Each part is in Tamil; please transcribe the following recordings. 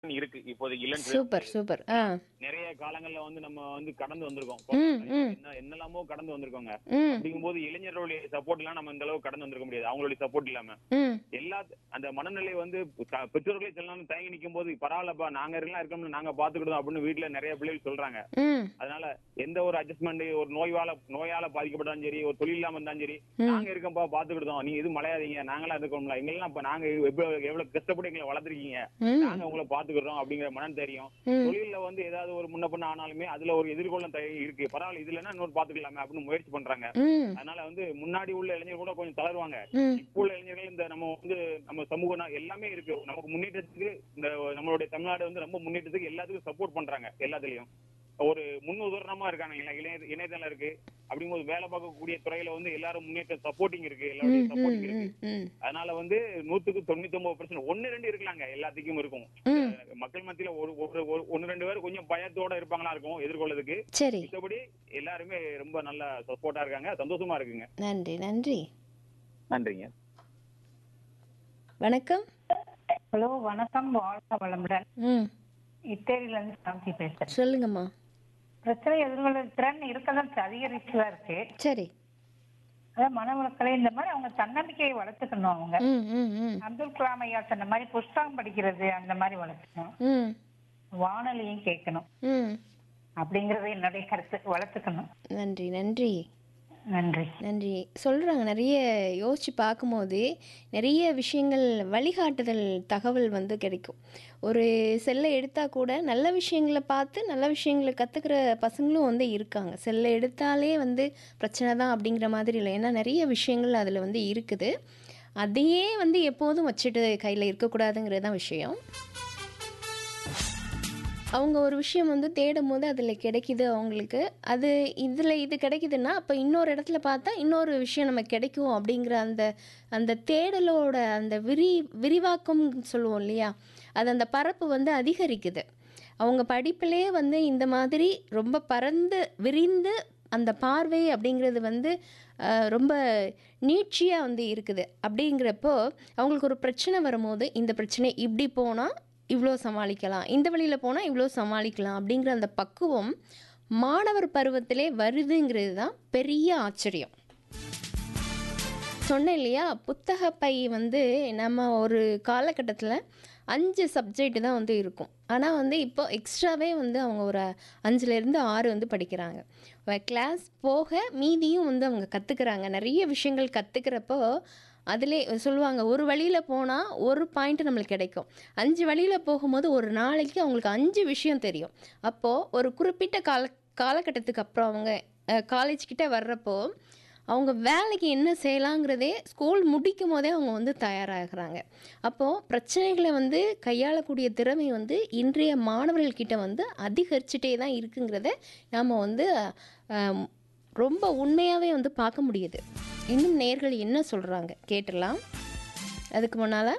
இருக்கு இப்போதைக்கு இல்லைன்னு சொல்ல சூப்பர் முடியாது. சூப்பர் ஆ நிறைய காலங்கள்ல வந்து நம்ம வந்து கடந்து வந்திருக்கோம் ம், ம். என்ன என்னெல்லாமோ கடந்து வந்திருக்கோங்க ம் அப்படிங்கும்போது இளைஞர்களுடைய சப்போர்ட் எல்லாம் நம்ம இந்த அளவுக்கு கடந்து வந்திருக்க முடியாது அவங்களுடைய சப்போர்ட் இல்லாம ம் எல்லா அந்த மனநிலை வந்து க- பெற்றோர்களே சில நாள் தயங்கி நிக்கும் போது பரவாயில்லப்பா நாங்க இருக்கலாம் இருக்கோம்னு நாங்க பாத்துக்கிட்டோம் அப்படின்னு வீட்டுல நிறைய பிள்ளைகள் சொல்றாங்க ம் அதனால எந்த ஒரு அட்ஜஸ்ட்மெண்ட் ஒரு நோயால நோயால பாதிக்கப்பட்டாலும் சரி ஒரு தொழில் இல்லாம இருந்தாலும் சரி ம். நாங்க இருக்கோம்ப்பா பாத்துக்கிட்டோம் நீங்க எதுவும் மலையாதீங்க நாங்களா இருக்கோம்ல எங்கெல்லாம் இப்ப நாங்க எவ்வளவு எவ்வளவு கஷ்டப்பட்டு எங்களை வளர்த்துருக்கீங்க ம் நாங்க உங்களை பாத்துக்கிறோம் அப்படிங்கிற மனம் தெரியும் ம் தொழில்ல வந்து ஏதாவது ஒரு முன்ன பண்ண ஆனாலுமே அதுல ஒரு எதிர்கொள்ளும் தயக்கம் இருக்கு பரவாயில்ல இதுலன்னா இன்னொரு பாத்துக்கலாமே அப்படின்னு முயற்சி பண்றாங்க ம் அதனால வந்து முன்னாடி உள்ள இளைஞர்கள் கூட கொஞ்சம் தளருவாங்க ம் இப்போ உள்ள இளைஞர்கள் இந்த நம்ம வந்து நம்ம சமூகம் நா- எல்லாமே இருக்கு நமக்கு முன்னேற்றத்துக்கு இந்த நம்மளுடைய தமிழ்நாடு வந்து ரொம்ப முன்னேற்றத்துக்கு எல்லாத்துக்கும் சப்போர்ட் பண்றாங்க எல்லாத்துலயும் ஒரு முன் உதாரணமா இருக்காங்க இல்ல இணைய இணையதளம் இருக்கு அப்படிங்கும்போது வேலை பார்க்கக்கூடிய துறையில வந்து எல்லாரும் முன்னேற்றம் சப்போர்ட்டிங் இருக்கு எல்லாருடைய ம் சப்போர்ட்டிங் ம் இருக்கு ம் அதனால வந்து நூத்துக்கு தொண்ணூத்தி ஒன்பது பர்சன்ட் ஒன்னு ரெண்டு இருக்கலாங்க எல்லாத்துக்கும் இருக்கும் ம் மக்கள் மத்தியில ஒரு ஒரு ஒரு- ஒன்னு ரெண்டு பேர் கொஞ்சம் பயத்தோட இருப்பாங்களா இருக்கும் எதிர்கொள்ளதுக்கு சரி மித்தபடி எல்லாருமே ரொம்ப நல்ல சப்போர்ட்டா இருக்காங்க சந்தோஷமா இருக்குங்க நன்றி நன்றி நன்றிங்க வணக்கம் ஹலோ வணக்கம் வாழ்க வளமுடன் ம் இத்தேரியில இருந்து சாந்தி பேசுறேன் சொல்லுங்கம்மா பிரச்சனை எதிர்கொள்ள திறன் இருக்கதான் அதிகரிச்சுதான் இருக்கு சரி அதான் மனவளக்கலை இந்த மாதிரி அவங்க தன்னம்பிக்கையை வளர்த்துக்கணும் அவங்க ம் ம் ம் அப்துல் கலாம் ஐயா சொன்ன மாதிரி புஸ்தகம் படிக்கிறது அந்த மாதிரி வளர்த்துக்கணும் ம் வானொலியும் கேட்கணும் ம் அப்படிங்கறது என்னுடைய கருத்து வளர்த்துக்கணும் நன்றி நன்றி நன்றி நன்றி சொல்கிறாங்க நிறைய யோசித்து பார்க்கும்போது நிறைய விஷயங்கள் வழிகாட்டுதல் தகவல் வந்து கிடைக்கும் ஒரு செல்லை எடுத்தால் கூட நல்ல விஷயங்களை பார்த்து நல்ல விஷயங்களை கற்றுக்கிற பசங்களும் வந்து இருக்காங்க செல்லை எடுத்தாலே வந்து பிரச்சனை தான் அப்படிங்கிற மாதிரி இல்லை ஏன்னா நிறைய விஷயங்கள் அதில் வந்து இருக்குது அதையே வந்து எப்போதும் வச்சுட்டு கையில் இருக்கக்கூடாதுங்கிறது தான் விஷயம் அவங்க ஒரு விஷயம் வந்து தேடும் போது அதில் கிடைக்குது அவங்களுக்கு அது இதில் இது கிடைக்குதுன்னா அப்போ இன்னொரு இடத்துல பார்த்தா இன்னொரு விஷயம் நமக்கு கிடைக்கும் அப்படிங்கிற அந்த அந்த தேடலோட அந்த விரி விரிவாக்கம் சொல்லுவோம் இல்லையா அது அந்த பரப்பு வந்து அதிகரிக்குது அவங்க படிப்பிலே வந்து இந்த மாதிரி ரொம்ப பறந்து விரிந்து அந்த பார்வை அப்படிங்கிறது வந்து அஹ், ரொம்ப நீட்சியாக வந்து இருக்குது அப்படிங்கிறப்போ அவங்களுக்கு ஒரு பிரச்சனை வரும்போது இந்த பிரச்சனை இப்படி போனால் இவ்வளோ சமாளிக்கலாம் இந்த வழியில் போனால் இவ்வளோ சமாளிக்கலாம் அப்படிங்கிற அந்த பக்குவம் மாணவர் பருவத்திலே வருதுங்கிறது தான் பெரிய ஆச்சரியம் சொன்னேன் இல்லையா புத்தக பை வந்து நம்ம ஒரு காலகட்டத்தில் அஞ்சு சப்ஜெக்ட் தான் வந்து இருக்கும் ஆனால் வந்து இப்போ எக்ஸ்ட்ராவே வந்து அவங்க ஒரு அஞ்சுலேருந்து ஆறு வந்து படிக்கிறாங்க கிளாஸ் போக மீதியும் வந்து அவங்க கற்றுக்குறாங்க நிறைய விஷயங்கள் கற்றுக்கிறப்போ அதிலே சொல்லுவாங்க ஒரு வழியில் போனால் ஒரு பாயிண்ட் நம்மளுக்கு கிடைக்கும் அஞ்சு வழியில் போகும்போது ஒரு நாளைக்கு அவங்களுக்கு அஞ்சு விஷயம் தெரியும் அப்போது ஒரு குறிப்பிட்ட கால காலகட்டத்துக்கு அப்புறம் அவங்க காலேஜ் கிட்ட வர்றப்போ அவங்க வேலைக்கு என்ன செய்யலாங்கிறதே ஸ்கூல் முடிக்கும் போதே அவங்க வந்து தயாராகிறாங்க அப்போது பிரச்சனைகளை வந்து கையாளக்கூடிய திறமை வந்து இன்றைய மாணவர்கள்கிட்ட வந்து அதிகரிச்சுட்டே தான் இருக்குங்கிறத நாம் வந்து அஹ், ரொம்ப உண்மையாகவே வந்து பார்க்க முடியுது இன்னும் நேர்கள் என்ன சொல்கிறாங்க கேட்டுடலாம் அதுக்கு முன்னால்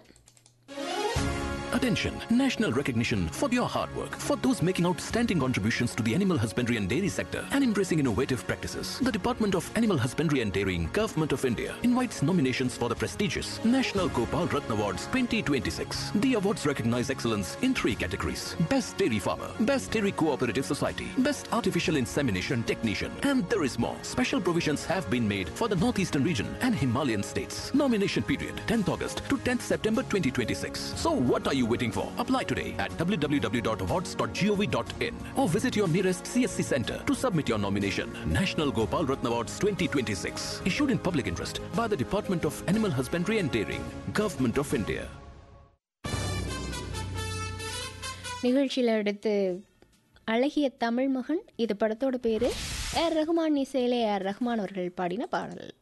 Attention! National recognition for your hard work, for those making outstanding contributions to the animal husbandry and dairy sector and embracing innovative practices. The Department of Animal Husbandry and Dairying, Government of India, invites nominations for the prestigious National Gopal Ratna Awards 2026. The awards recognize excellence in three categories Best Dairy Farmer, Best Dairy Cooperative Society, Best Artificial Insemination Technician, and there is more. Special provisions have been made for the Northeastern region and Himalayan states. Nomination period 10th August to 10th September 2026. So, what are you waiting for? Apply today at www.awards.gov.in or visit your nearest CSC center to submit your nomination. National Gopal Ratna Awards 2026. Issued in public interest by the Department of Animal Husbandry and Dairying, Government of India. நிகழ்ச்சியில் அடுத்து அழகிய தமிழ் மகன் இது படத்தோட பேர் ஏர் ரஹ்மான் இசையிலே ஏர் ரஹ்மான் அவர்கள் பாடின பாடல்